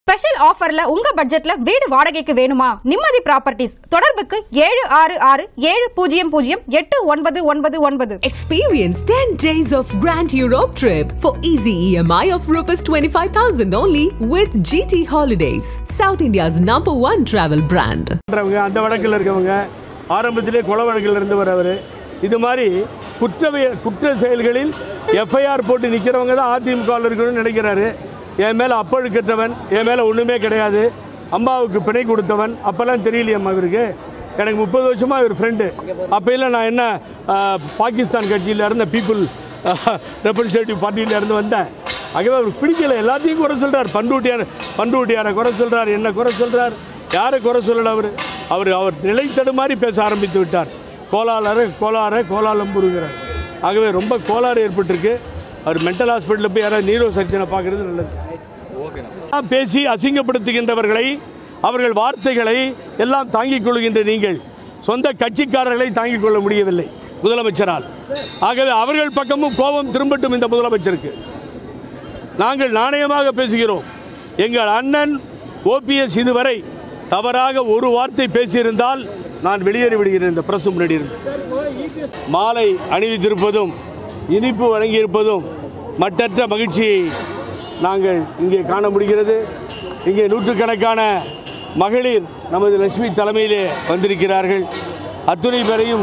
Special ஆஃபர்ல உங்க பட்ஜெட்ல வீடு வாடகைக்கு வேணுமா நிம்மதி ப்ராப்பர்ட்டிஸ் தொடர்புக்கு ஏழு ஆறு ஆறு ஏழு பூஜ்ஜியம் பூஜ்ஜியம் எட்டு ஒன்பது ஒன்பது ஒன்பது Experience 10 days of Grand Europe trip for easy EMI of Rs 25,000 only with GT Holidays, South India's number one travel brand. பண்றவங்க அந்த வழக்கில் இருக்கவங்க ஆரம்பத்திலே கொலை வழக்கில் இருந்து வரவர் இது மாதிரி குற்றவிய குற்ற செயல்களில் எஃப்ஐஆர் போட்டு நிற்கிறவங்க தான் அதிமுகவில் இருக்கணும்னு நினைக்கிறாரு என் மேலே அப்பழுக்கற்றவன் என் மேலே ஒன்றுமே கிடையாது அம்மாவுக்கு பிணை கொடுத்தவன் அப்போல்லாம் தெரியலையம்மா இவருக்கு எனக்கு முப்பது வருஷமாக இவர் ஃப்ரெண்டு அப்போல்லாம் நான் என்ன ஆஹ், பாகிஸ்தான் கட்சியில் இருந்த பீப்புள் ரெப்ரஸன்டேட்டிவ் பார்ட்டியில இருந்து வந்தேன் ஆகவே அவர் பிடிக்கல எல்லாத்தையும் குறை சொல்றார் பண்ருட்டியார் பண்ருட்டியாரை குறை சொல்றார் என்ன குறை சொல்றார் யாரை குறை சொல்லல அவர் அவர் அவர் நிலை தடுமாறி பேச ஆரம்பித்து விட்டார் கோலாலர கோலார கோலாலம்புருங்கிறார் ஆகவே ரொம்ப கோளாறு ஏற்பட்டிருக்கு அவர் மென்டல் ஹாஸ்பிட்டலில் போய் யாராவது நீரோ சர்ஜனை பார்க்குறது நல்லது பேசி அசிங்கப்படுத்துகின்றவர்களை அவர்கள் வார்த்தைகளை எல்லாம் தாங்கிக் கொள்கின்ற நீங்கள் சொந்த கட்சிக்காரர்களை தாங்கிக் கொள்ள முடியவில்லை முதலமைச்சரால் ஆகவே அவர்கள் பக்கமும் கோபம் திரும்பட்டும் இந்த முதலமைச்சருக்கு நாங்கள் நாணயமாக பேசுகிறோம் எங்கள் அண்ணன் ஓபிஎஸ் இதுவரை தவறாக ஒரு வார்த்தை பேசியிருந்தால் நான் வெளியேறி விடுகிறேன் இந்த பிரஸ் முன்னாடி இருந்து மாலை அணிவித்திருப்பதும் இனிப்பு வழங்கியிருப்பதும் மட்டற்ற மகிழ்ச்சியை நாங்கள் இங்கே காண முடிகிறது இங்கே நூற்றுக்கணக்கான மகளிர் நமது லட்சுமி தலைமையிலே வந்திருக்கிறார்கள் அத்துணை பேரையும்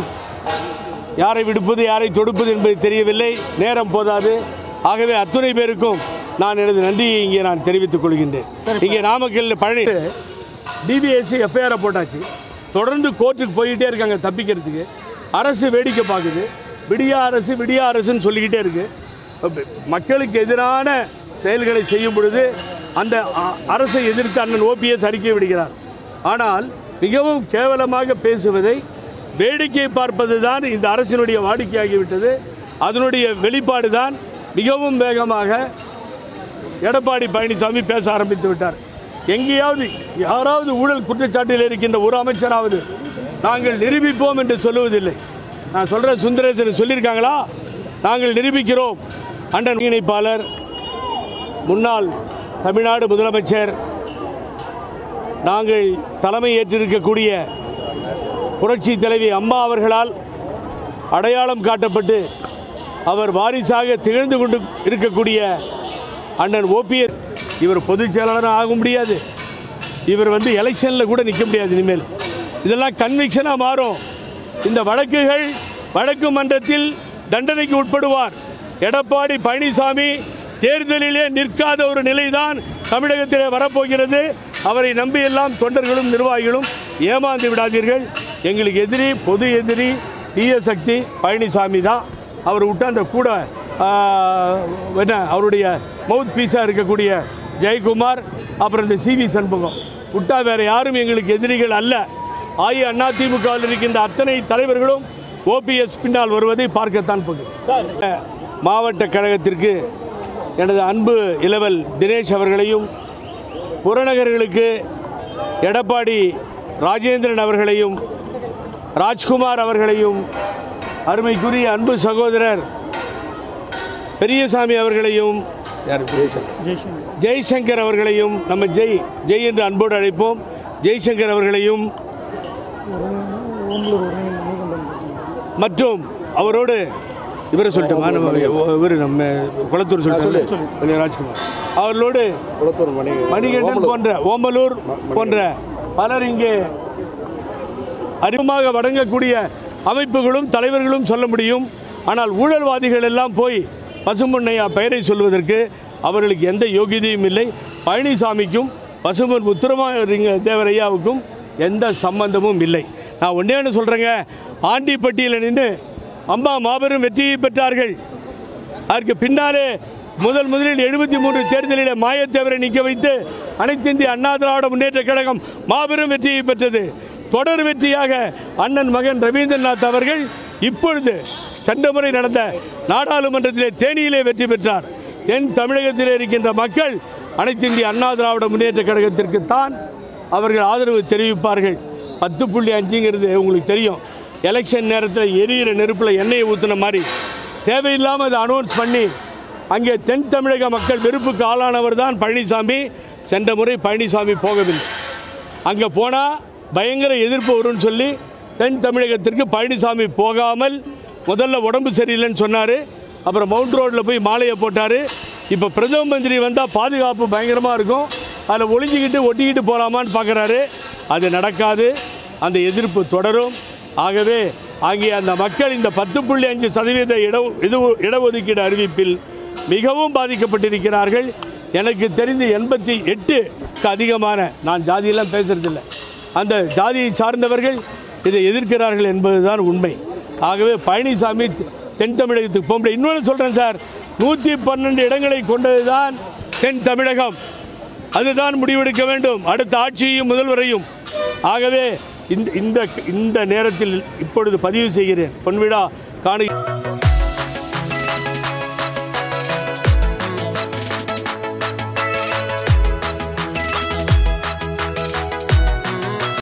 யாரை விடுப்பது யாரை தொடுப்பது என்பது தெரியவில்லை நேரம் போதாது ஆகவே அத்துணை பேருக்கும் நான் எனது நன்றியை இங்கே நான் தெரிவித்துக் கொள்கின்றேன் இங்கே நாமக்கல் பழனி டிபிஎஸ்சி எஃப்ஐஆரை போட்டாச்சு தொடர்ந்து கோர்ட்டுக்கு போயிட்டே இருக்காங்க தப்பிக்கிறதுக்கு அரசு வேடிக்கை பார்க்குது விடியா அரசு விடியா அரசுன்னு சொல்லிக்கிட்டே இருக்கு அப்ப மக்களுக்கு எதிரான செயல்களை செய்யும் பொழுது அந்த அ- அரசை எதிர்த்து அண்ணன் ஓபிஎஸ் அறிக்கை விடுகிறார் ஆனால் மிகவும் கேவலமாக பேசுவதை வேடிக்கை பார்ப்பது தான் இந்த அரசினுடைய வாடிக்கையாகிவிட்டது அதனுடைய வெளிப்பாடு தான் மிகவும் வேகமாக எடப்பாடி பழனிசாமி பேச ஆரம்பித்து விட்டார் எங்கேயாவது யாராவது ஊழல் குற்றச்சாட்டில் இருக்கின்ற ஒரு அமைச்சராவது நாங்கள் நிரூபிப்போம் என்று சொல்லுவதில்லை நான் சொல்கிறேன் சுந்தரேசன் சொல்லியிருக்காங்களா நாங்கள் நிரூபிக்கிறோம் அண்ணன் இணைப்பாளர் முன்னாள் தமிழ்நாடு முதலமைச்சர் நாங்கள் தலைமை ஏற்றிருக்கக்கூடிய புரட்சி தலைவி அம்மா அவர்களால் அடையாளம் காட்டப்பட்டு அவர் வாரிசாக திகழ்ந்து கொண்டு இருக்கக்கூடிய அண்ணன் ஓபிஎஸ் இவர் பொதுச் செயலாளரும் ஆக முடியாது இவர் வந்து எலெக்ஷனில் கூட நிற்க முடியாது இனிமேல் இதெல்லாம் கன்விக்ஷனாக மாறும் இந்த வழக்குகள் வழக்கு மன்றத்தில் தண்டனைக்கு உட்படுவார் எடப்பாடி பழனிசாமி தேர்தலிலே நிற்காத ஒரு நிலைதான் தமிழகத்திலே வரப்போகிறது அவரை நம்பியெல்லாம் தொண்டர்களும் நிர்வாகிகளும் ஏமாந்து விடாதீர்கள் எங்களுக்கு எதிரி பொது எதிரி தீய சக்தி பழனிசாமி தான் அவர் விட்ட அந்த கூட ஆஹ், என்ன அவருடைய மவுத் பீஸாக இருக்கக்கூடிய ஜெயக்குமார் அப்புறம் இந்த சிவி சண்முகம் விட்டா வேற யாரும் எங்களுக்கு எதிரிகள் அல்ல ஆயி அதிமுகவில் இருக்கின்ற அத்தனை தலைவர்களும் ஓபிஎஸ் பின்னால் வருவதை பார்க்கத்தான் போகுது மாவட்ட கழகத்திற்கு எனது அன்பு இளவல் தினேஷ் அவர்களையும் புறநகர்களுக்கு எடப்பாடி ராஜேந்திரன் அவர்களையும் ராஜ்குமார் அவர்களையும் அருமைக்குரிய அன்பு சகோதரர் பெரியசாமி அவர்களையும் யார் பெரியசாமி ஜெய்சங்கர் அவர்களையும் நம்ம ஜெய் ஜெய் என்று அன்போடு அழைப்போம் ஜெய்சங்கர் அவர்களையும் மற்றும் அவரோடு இவரை சொல்லிட்டோமா நம்ம இவர் நம்ம குளத்தூர் சொல்லிட்டோம் ராஜ்குமார் அவர்களோடு மணிகண்டன் போன்ற ஓமலூர் போன்ற பலர் இங்கே அறிமுகமாக வழங்கக்கூடிய அமைப்புகளும் தலைவர்களும் சொல்ல முடியும் ஆனால் ஊழல்வாதிகள் எல்லாம் போய் பசும்பொன்னையா பெயரை சொல்வதற்கு அவர்களுக்கு எந்த யோகியதையும் இல்லை பழனிசாமிக்கும் பசும்பொன் முத்துரமாக தேவரையாவுக்கும் எந்த சம்பந்தமும் இல்லை நான் ஒன்றே ஒன்று சொல்கிறேங்க ஆண்டிப்பட்டியில் நின்று அம்மா மாபெரும் வெற்றியை பெற்றார்கள் அதற்கு பின்னாலே முதல் முதலில் எழுபத்தி மூன்று தேர்தலில் மாயத்தேவரை நிற்க வைத்து அனைத்து இந்திய அண்ணா திராவிட முன்னேற்ற கழகம் மாபெரும் வெற்றியை பெற்றது தொடர் வெற்றியாக அண்ணன் மகன் ரவீந்திரநாத் அவர்கள் இப்பொழுது சென்ற முறை நடந்த நாடாளுமன்றத்திலே தேனியிலே வெற்றி பெற்றார் தென் தமிழகத்திலே இருக்கின்ற மக்கள் அனைத்து இந்திய அண்ணா திராவிட முன்னேற்ற கழகத்திற்கு தான் அவர்கள் ஆதரவு தெரிவிப்பார்கள் பத்து புள்ளி அஞ்சுங்கிறது உங்களுக்கு தெரியும் எலெக்ஷன் நேரத்தில் எரியிற நெருப்பில் எண்ணெயை ஊற்றின மாதிரி தேவையில்லாமல் அதை அனௌன்ஸ் பண்ணி அங்கே தென் தமிழக மக்கள் வெறுப்புக்கு ஆளானவர் தான் பழனிசாமி சென்ற முறை பழனிசாமி போகவில்லை அங்கே போனால் பயங்கர எதிர்ப்பு வரும்னு சொல்லி தென் தமிழகத்திற்கு பழனிசாமி போகாமல் முதல்ல உடம்பு சரியில்லைன்னு சொன்னார் அப்புறம் மவுண்ட் ரோட்டில் போய் மாலையை போட்டார் இப்போ பிரதம மந்திரி வந்தால் பாதுகாப்பு பயங்கரமாக இருக்கும் அதில் ஒளிஞ்சிக்கிட்டு ஒட்டிக்கிட்டு போகலாமான்னு பார்க்குறாரு அது நடக்காது அந்த எதிர்ப்பு தொடரும் ஆகவே ஆகிய அந்த மக்கள் இந்த பத்து புள்ளி அஞ்சு சதவீத இட இது இடஒதுக்கீடு அறிவிப்பில் மிகவும் பாதிக்கப்பட்டிருக்கிறார்கள் எனக்கு தெரிந்து எண்பத்தி எட்டுக்கு அதிகமான நான் ஜாதியெல்லாம் பேசுறதில்லை அந்த ஜாதியை சார்ந்தவர்கள் இதை எதிர்க்கிறார்கள் என்பதுதான் உண்மை ஆகவே பழனிசாமி தென் தமிழகத்துக்கு போக முடியாது இன்னொன்று சொல்கிறேன் சார் நூற்றி பன்னெண்டு இடங்களை கொண்டது தான் தென் தமிழகம் அதுதான் முடிவெடுக்க வேண்டும் அடுத்த ஆட்சியையும் முதல்வரையும் ஆகவே இந்த இந்த இந்த நேரத்தில் இப்பொழுது பதிவு செய்கிறேன் பொன்விழா காண